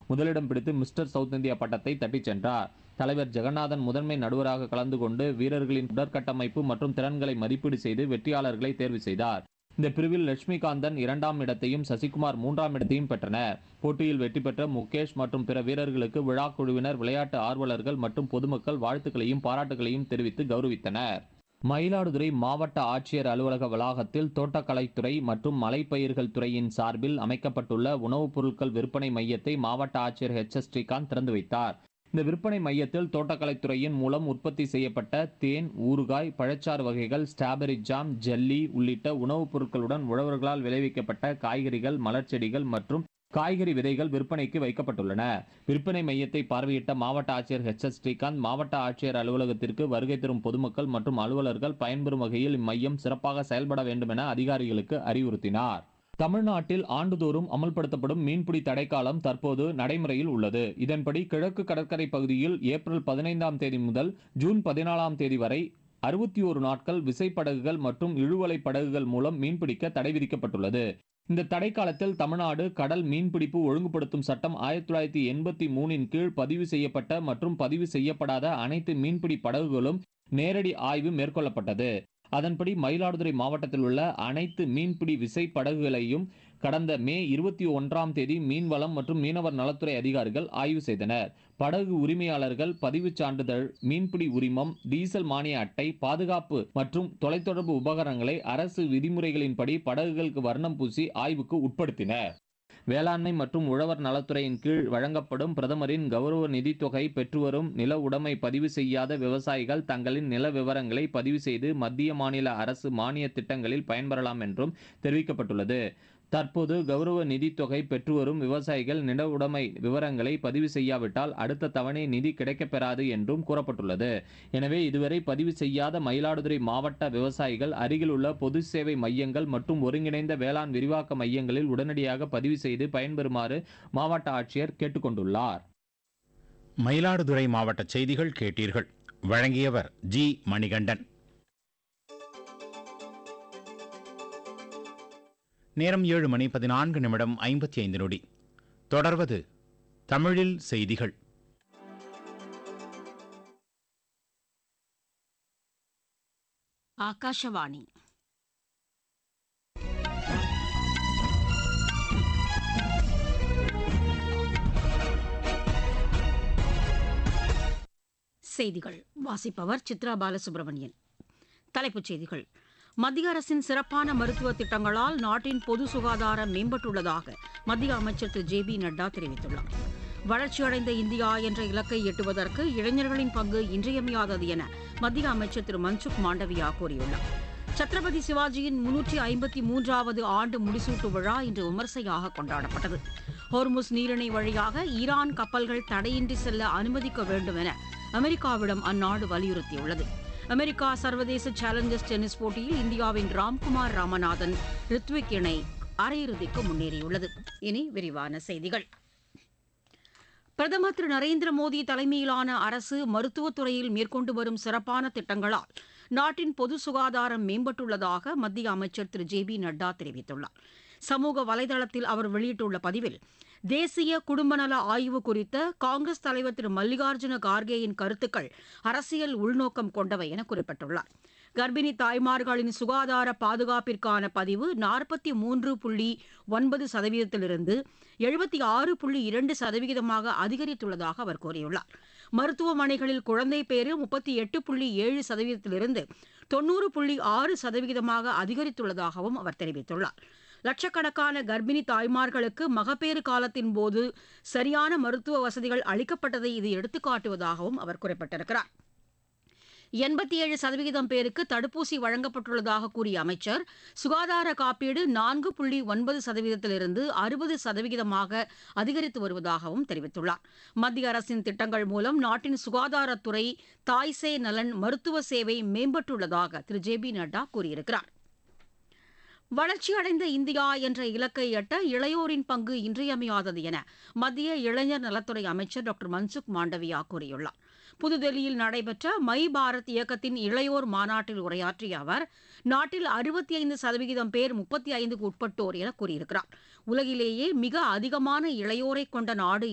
முதலிடம் பிடித்து mister south India பட்டத்தை தட்டிச் சென்றார் தலைவர் ஜெகநாதன் முதன்மை நடுவராக கலந்து கொண்டு வீரர்களின் உடற்கட்டமைப்பு மற்றும் திறன்களை மதிப்பீடு செய்து வெற்றியாளர்களை தேர்வு செய்தார் இந்த பிரிவில் லட்சுமிகாந்தன் இரண்டாம் இடத்தையும் சசிகுமார் மூன்றாம் இடத்தையும் பெற்றனர் போட்டியில் வெற்றி பெற்ற முகேஷ் மற்றும் பிற வீரர்களுக்கு விழா குழுவினர் விளையாட்டு ஆர்வலர்கள் மற்றும் பொதுமக்கள் வாழ்த்துக்களையும் பாராட்டுகளையும் தெரிவித்து கௌரவித்தனர் மயிலாடுதுறை மாவட்ட ஆட்சியர் அலுவலக வளாகத்தில் தோட்டக்கலைத்துறை மற்றும் மலைப்பயிர்கள் துறையின் சார்பில் அமைக்கப்பட்டுள்ள உணவுப் பொருட்கள் விற்பனை மையத்தை மாவட்ட ஆட்சியர் ஹெச் எஸ் ஸ்ரீகாந்த் திறந்து வைத்தார் இந்த விற்பனை மையத்தில் தோட்டக்கலைத்துறையின் மூலம் உற்பத்தி செய்யப்பட்ட தேன் ஊறுகாய் பழச்சாறு வகைகள் ஸ்ட்ராபெரி ஜாம் ஜெல்லி உள்ளிட்ட உணவுப் பொருட்களுடன் உழவர்களால் விளைவிக்கப்பட்ட காய்கறிகள் மலர்ச்செடிகள் மற்றும் காய்கறி விதைகள் விற்பனைக்கு வைக்கப்பட்டுள்ளன விற்பனை மையத்தை பார்வையிட்ட மாவட்ட ஆட்சியர் ஹெச் எஸ் ஸ்ரீகாந்த் மாவட்ட ஆட்சியர் அலுவலகத்திற்கு வருகை தரும் பொதுமக்கள் மற்றும் அலுவலர்கள் பயன்பெறும் வகையில் இம்மையம் சிறப்பாக செயல்பட வேண்டும் என அதிகாரிகளுக்கு அறிவுறுத்தினார் தமிழ்நாட்டில் ஆண்டுதோறும் அமல்படுத்தப்படும் மீன்பிடி தடைக்காலம் தற்போது நடைமுறையில் உள்ளது இதன்படி கிழக்கு கடற்கரை பகுதியில் ஏப்ரல் பதினைந்தாம் தேதி முதல் ஜூன் பதினாலாம் தேதி வரை அறுபத்தி ஒரு நாட்கள் விசைப்படகுகள் மற்றும் இழுவலை படகுகள் மூலம் மீன்பிடிக்க தடை விதிக்கப்பட்டுள்ளது இந்த தடைக்காலத்தில் தமிழ்நாடு கடல் மீன்பிடிப்பு ஒழுங்குபடுத்தும் சட்டம் ஆயிரத்தி தொள்ளாயிரத்தி எண்பத்தி மூணின் கீழ் பதிவு செய்யப்பட்ட மற்றும் பதிவு செய்யப்படாத அனைத்து மீன்பிடி படகுகளும் நேரடி ஆய்வு மேற்கொள்ளப்பட்டது அதன்படி மயிலாடுதுறை மாவட்டத்தில் உள்ள அனைத்து மீன்பிடி விசை படகுகளையும் கடந்த மே இருபத்தி ஒன்றாம் தேதி மீன்வளம் மற்றும் மீனவர் நலத்துறை அதிகாரிகள் ஆய்வு செய்தனர் படகு உரிமையாளர்கள் பதிவுச் சான்றிதழ் மீன்பிடி உரிமம் டீசல் மானிய அட்டை பாதுகாப்பு மற்றும் தொலைத்தொடர்பு உபகரணங்களை அரசு விதிமுறைகளின்படி படகுகளுக்கு வர்ணம் பூசி ஆய்வுக்கு உட்படுத்தினர் வேளாண்மை மற்றும் உழவர் நலத்துறையின் கீழ் வழங்கப்படும் பிரதமரின் கௌரவ நிதித் தொகை பெற்று வரும் நில உடைமை பதிவு செய்யாத விவசாயிகள் தங்களின் நில விவரங்களை பதிவு செய்து மத்திய மாநில அரசு மானிய திட்டங்களில் பயன்பெறலாம் என்றும் தெரிவிக்கப்பட்டுள்ளது தற்போது கௌரவ நிதித் தொகை பெற்று வரும் விவசாயிகள் நில உடைமை விவரங்களை பதிவு செய்யாவிட்டால் அடுத்த தவணை நிதி கிடைக்கப்பெறாது என்றும் கூறப்பட்டுள்ளது எனவே இதுவரை பதிவு செய்யாத மயிலாடுதுறை மாவட்ட விவசாயிகள் அருகில் உள்ள பொது சேவை மையங்கள் மற்றும் ஒருங்கிணைந்த வேளாண் விரிவாக்க மையங்களில் உடனடியாக பதிவு செய்து பயன்பெறுமாறு மாவட்ட ஆட்சியர் கேட்டுக்கொண்டுள்ளார் மயிலாடுதுறை மாவட்ட செய்திகள் கேட்டீர்கள் வழங்கியவர் ஜி மணிகண்டன் நேரம் ஏழு மணி பதினான்கு நிமிடம் ஐம்பத்தி ஐந்து நொடி தொடர்வது தமிழில் செய்திகள் ಆಕಾಶವಾಣಿ செய்திகள் வாசிப்பவர் சித்ரா பாலசுப்ரமணியன் தலைப்புச் செய்திகள் மத்திய அரசின் சிறப்பான மருத்துவ திட்டங்களால் நாட்டின் பொது சுகாதாரம் மேம்பட்டுள்ளதாக மத்திய அமைச்சர் திரு ஜே பி நட்டா தெரிவித்துள்ளார் வளர்ச்சியடைந்த இந்தியா என்ற இலக்கை எட்டுவதற்கு இளைஞர்களின் பங்கு இன்றியமையாதது என மத்திய அமைச்சர் திரு மன்சுக் மாண்டவியா கூறியுள்ளார் சத்ரபதி சிவாஜியின் முன்னூற்றி ஐம்பத்தி மூன்றாவது ஆண்டு முடிசூட்டு விழா இன்று விமர்சையாக கொண்டாடப்பட்டது ஹோர்முஸ் நீரிணை வழியாக ஈரான் கப்பல்கள் தடையின்றி செல்ல அனுமதிக்க வேண்டும் என அமெரிக்காவிடம் அந்நாடு வலியுறுத்தியுள்ளது அமெரிக்கா சர்வதேச சேலஞ்சர்ஸ் டென்னிஸ் போட்டியில் இந்தியாவின் ராம்குமார் ராமநாதன் ரித்விக் இணை அரையிறுதிக்கு முன்னேறியுள்ளது இனி விரிவான செய்திகள் பிரதமர் திரு நரேந்திர மோடி தலைமையிலான அரசு மருத்துவத்துறையில் மேற்கொண்டு வரும் சிறப்பான திட்டங்களால் நாட்டின் பொது சுகாதாரம் மேம்பட்டுள்ளதாக மத்திய அமைச்சர் திரு ஜே பி நட்டா தெரிவித்துள்ளார் சமூக வலைதளத்தில் அவர் வெளியிட்டுள்ள பதிவில் தேசிய குடும்பநல ஆய்வு குறித்த காங்கிரஸ் தலைவர் திரு மல்லிகார்ஜுன கார்கேயின் கருத்துக்கள் அரசியல் உள்நோக்கம் கொண்டவை என குறிப்பிட்டுள்ளார் கர்ப்பிணி தாய்மார்களின் சுகாதார பாதுகாப்பிற்கான பதிவு நாற்பத்தி மூன்று புள்ளி ஒன்பது சதவீதத்திலிருந்து எழுபத்தி ஆறு புள்ளி இரண்டு சதவீதமாக அதிகரித்துள்ளதாக அவர் கூறியுள்ளார் மருத்துவமனைகளில் குழந்தை பேறு முப்பத்தி எட்டு புள்ளி ஏழு சதவீதத்திலிருந்து தொன்னூறு புள்ளி ஆறு சதவீதமாக அதிகரித்துள்ளதாகவும் அவர் தெரிவித்துள்ளார் லட்சக்கணக்கான கர்ப்பிணி தாய்மார்களுக்கு மகப்பேறு காலத்தின் போது சரியான மருத்துவ வசதிகள் அளிக்கப்பட்டதை இது எடுத்துக்காட்டுவதாகவும் அவர் குறிப்பிட்டிருக்கிறார் எண்பத்தி ஏழு சதவிகிதம் பேருக்கு தடுப்பூசி வழங்கப்பட்டுள்ளதாக கூறிய அமைச்சர் சுகாதார காப்பீடு நான்கு புள்ளி ஒன்பது சதவீதத்திலிருந்து அறுபது சதவிகிதமாக அதிகரித்து வருவதாகவும் தெரிவித்துள்ளார் மத்திய அரசின் திட்டங்கள் மூலம் நாட்டின் சுகாதாரத்துறை தாய்சே நலன் மருத்துவ சேவை மேம்பட்டுள்ளதாக திரு ஜே பி நட்டா கூறியிருக்கிறார் வளர்ச்சியடைந்த இந்தியா என்ற இலக்கை எட்ட இளையோரின் பங்கு இன்றியமையாதது என மத்திய இளைஞர் நலத்துறை அமைச்சர் டாக்டர் மன்சுக் மாண்டவியா கூறியுள்ளார் புதுதில்லியில் நடைபெற்ற மை பாரத் இயக்கத்தின் இளையோர் மாநாட்டில் உரையாற்றிய அவர் நாட்டில் அறுபத்தி ஐந்து சதவிகிதம் பேர் முப்பத்தி ஐந்துக்கு உட்பட்டோர் என கூறியிருக்கிறார் உலகிலேயே மிக அதிகமான இளையோரை கொண்ட நாடு